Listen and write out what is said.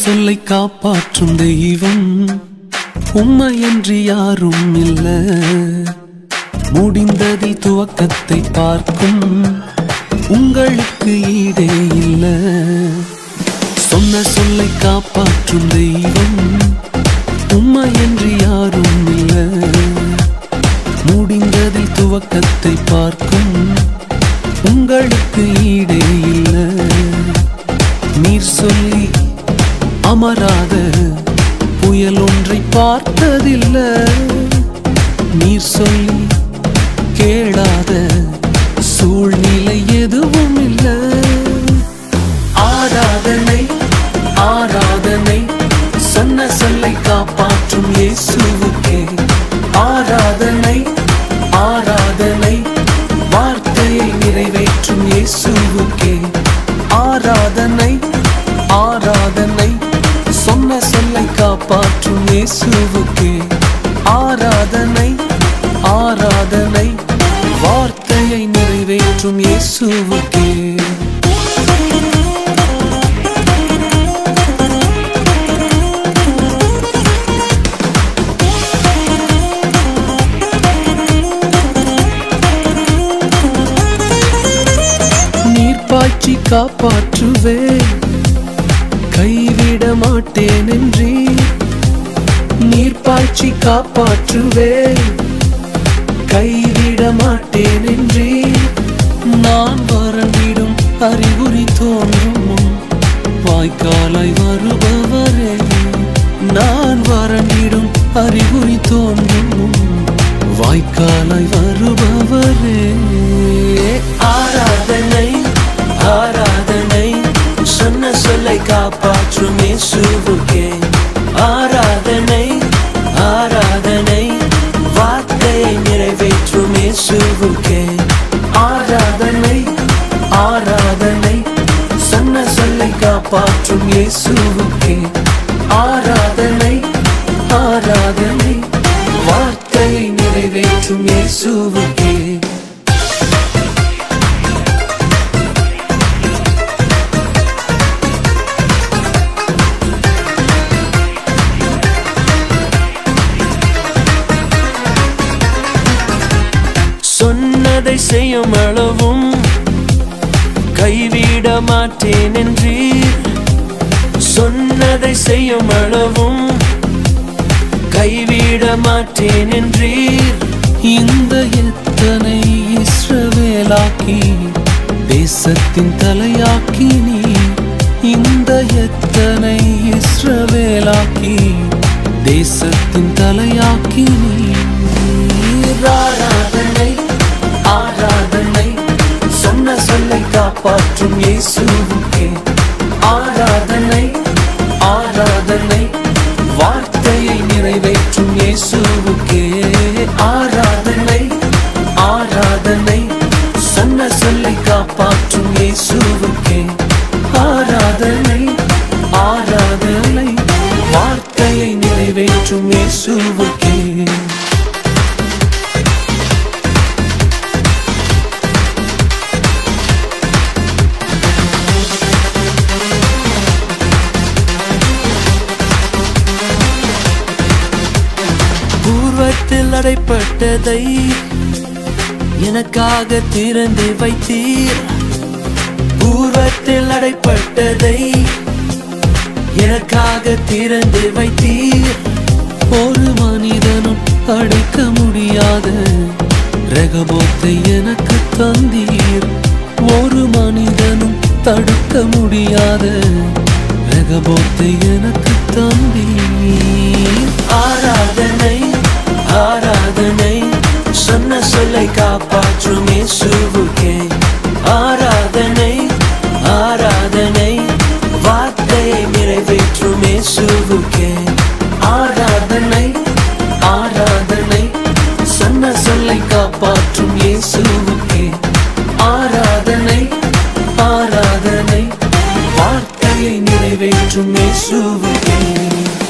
சொல்லை காப்பாற்றும் தெய்வம் உண்மையன்றி யாரும் இல்ல முடிந்ததில் துவக்கத்தை பார்க்கும் உங்களுக்கு ஈடே இல்ல சொன்ன சொல்லை காப்பாற்றும் தெய்வம் உண்மையன்றி யாரும் இல்ல முடிந்ததில் துவக்கத்தை பார்க்கும் உங்களுக்கு ஈடே இல்ல நீர் சொல்லி அமராத புயல் ஒன்றை பார்த்ததில்ல நீர் சொல்லி கேளாத சூழ்நிலை எதுவும் இல்ல ஆராதனை ஆராதனை சொன்ன சொல்லை காப்பாற்றும் இயேசுவுக்கே ஆராதனை ஆராதனை வார்த்தையை நிறைவேற்றும் இயேசுவுக்கே ஆராதனை ஆராதனை சொன்ன சொல்லை காப்பாற்றும் இயேசுவுக்கே ஆராதனை ஆராதனை வார்த்தையை நிறைவேற்றும் இயேசுவுக்கே நீர் பாய்ச்சி காப்பாற்றுவே கைவிட மாட்டேன் என்றே நீர் பாய்ச்சி காப்பாற்றுவே கைவிட மாட்டேன் என்றே நான் வறண்டிடும் அறிகுறி தோன்றும் முன் வாய்க்காலாய் வருபவரே நான் வறண்டிடும் அறிகுறி தோன்றும் முன் வாய்க்காலாய் வருபவரே ஆராதனை ஆராதனை சொன்ன சொல்லை காப்பாற்றும் இயேசுவுக்கே ஆராதனை ஆராதனை வார்த்தையை நிறைவேற்றும் இயேசுவுக்கே ஆராதனை ஆராதனை சொன்ன சொல்லை காப்பாற்றும் இயேசுவுக்கே ஆராதனை ஆராதனை வார்த்தையை நிறைவேற்றும் இயேசுவுக்கே சொன்னதை செய்யும் அளவும் கைவிட மாட்டேன் என்றீர் சொன்னதை செய்யும் அளவும் கைவிட மாட்டேன் என்றீர் இந்த எத்தனை இஸ்ரவேலாக்கி தேசத்தின் தலையாக்கி நீ இந்த எத்தனை இஸ்ரவேலாக்கி தேசத்தின் தலையாக்கி நீர் ஆராதனை ஆராதனை சொன்ன சொல்லை காப்பாற்றும் இயேசுவுக்கே ஆராதனை ஆராதனை வார்த்தையை நிறைவேற்றும் இயேசுவுக்கே ஆராதனை ஆராதனை சொன்ன சொல்லை காப்பாற்றும் இயேசுவுக்கே ஆராதனை ஆராதனை வார்த்தையை நிறைவேற்றும் இயேசுவுக்கே பூர்வத்தில் அடைப்பட்டதை எனக்காக திறந்து வைத்தீர் பூர்வத்தில் அடைப்பட்டதை எனக்காக திறந்து வைத்தீர் ஒரு மனிதனும் அடைக்க முடியாத ரகபோத்தை எனக்கு தந்தீர் ஒரு மனிதனும் தடுக்க முடியாத ரகபோத்தை எனக்கு தந்தீர் ஆராதனை ஆராதனை சொன்ன சொல்லை காப்பாற்றும் இயேசுவுக்கே ஆராதனை ஆராதனை வார்த்தையை நிறைவேற்றும் இயேசுவுக்கே ஆராதனை ஆராதனை சொன்ன சொல்லை காப்பாற்றும் இயேசுவுக்கே ஆராதனை ஆராதனை வார்த்தையை நிறைவேற்றும் இயேசுவுக்கே